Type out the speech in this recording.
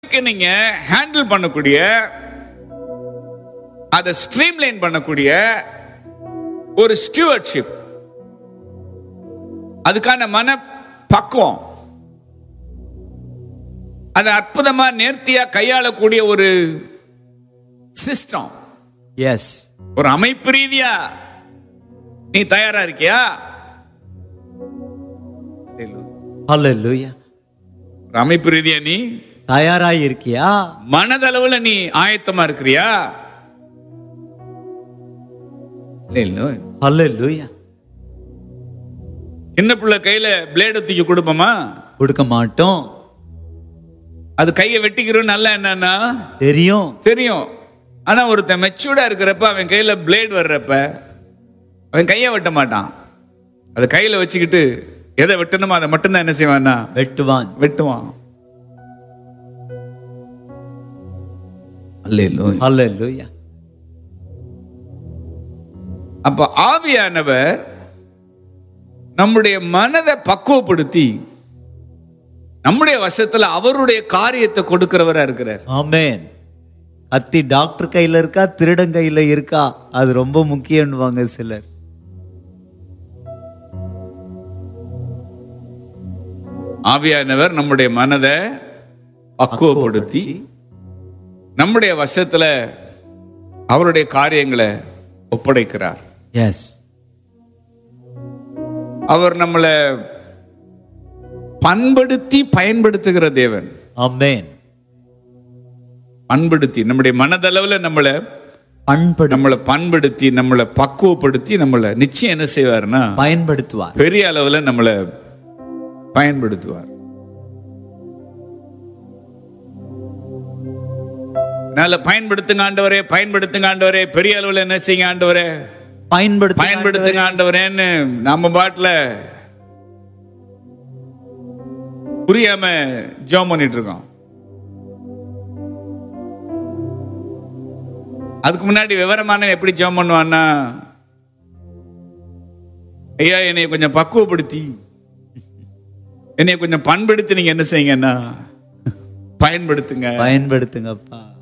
நீங்க ஹேண்டில் பண்ணக்கூடிய அதை ஸ்ட்ரீம்லைன் பண்ணக்கூடிய ஒரு ஸ்டியூவர்ட்ஷிப் அதுக்கான மன பக்குவம் அதை அற்புதமா நேர்த்தியா கையாளக்கூடிய ஒரு சிஸ்டம் எஸ் ஒரு அமைப்பு ரீதியா நீ தயாரா இருக்கியா ஹalleluya ஒரு அமைப்பு ரீதியா நீ தயாராய் இருக்கியா மனதளவுல நீ ஆயத்தமா இருக்கிறியா இல்ல ஹalleluya சின்ன பிள்ளை கையில பிளேடு தூக்கி கொடுப்போமா கொடுக்க மாட்டோம் அது கையை வெட்டிக்கிறோம் நல்லா என்னன்னா தெரியும் தெரியும் ஆனா ஒருத்தன் மெச்சூர்டா இருக்கிறப்ப அவன் கையில பிளேட் வர்றப்ப அவன் கையை வெட்ட மாட்டான் அதை கையில வச்சுக்கிட்டு எதை வெட்டணுமோ அதை மட்டும்தான் என்ன செய்வான்னா வெட்டுவான் வெட்டுவான் அல்லேலூயா. ஹalleluya அப்ப ஆவியானவர் நம்முடைய மனதை பக்குவப்படுத்தி நம்முடைய வசத்துல அவருடைய காரியத்தை கொடுக்கிறவரா இருக்கிறார் ஆமென் கத்தி டாக்டர் கையில இருக்கா திருடன் கையில இருக்கா அது ரொம்ப முக்கியம்னுவாங்க சிலர் ஆவியானவர் நம்முடைய மனதை பக்குவப்படுத்தி நம்முடைய வசத்துல அவருடைய காரியங்களை ஒப்படைக்கிறார் எஸ் அவர் நம்மளை பண்படுத்தி பயன்படுத்துகிற தேவன் ஆமென் பண்படுத்தி நம்முடைய மனதளவுல நம்மளை பண்படு நம்மளை பண்படுத்தி நம்மளை பக்குவப்படுத்தி நம்மளை நிச்சயம் என்ன செய்வார்னா பயன்படுத்துவார் பெரிய அளவுல நம்மளை பயன்படுத்துவார் நல்ல பயன்படுத்துங்க ஆண்டவரே பயன்படுத்துங்க ஆண்டவரே பெரிய அளவுல என்ன செய்யுங்க ஆண்டவரே பயன்படுத்து பயன்படுத்துங்க ஆண்டவரேன்னு நம்ம பாட்டுல புரியாம ஜோம் பண்ணிட்டு இருக்கோம் அதுக்கு முன்னாடி விவரமானவன் எப்படி ஜோம் பண்ணுவான்னா ஐயா என்னை கொஞ்சம் பக்குவப்படுத்தி என்னை கொஞ்சம் பண்படுத்தி நீங்க என்ன செய்யுங்கன்னா பயன்படுத்துங்க பயன்படுத்துங்கப்பா